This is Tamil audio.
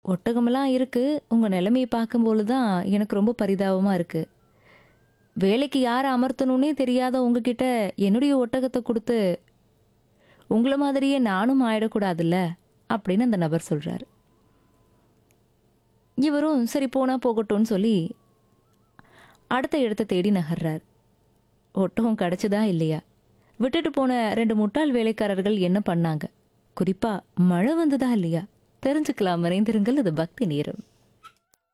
ஒட்டகமெல்லாம் இருக்கு உங்க நிலைமையை பார்க்கும்போது தான் எனக்கு ரொம்ப பரிதாபமா இருக்கு வேலைக்கு யாரை அமர்த்தணும்னே தெரியாத உங்ககிட்ட என்னுடைய ஒட்டகத்தை கொடுத்து உங்களை மாதிரியே நானும் ஆயிடக்கூடாதுல்ல அப்படின்னு அந்த நபர் சொல்றாரு இவரும் சரி போனா போகட்டும்னு சொல்லி அடுத்த இடத்த தேடி நகர்றார் ஒட்டகம் கிடைச்சதா இல்லையா விட்டுட்டு போன ரெண்டு முட்டாள் வேலைக்காரர்கள் என்ன பண்ணாங்க குறிப்பா மழை வந்ததா இல்லையா தெரிஞ்சுக்கலாம் மறைந்திருங்கள் அது பக்தி நேரம்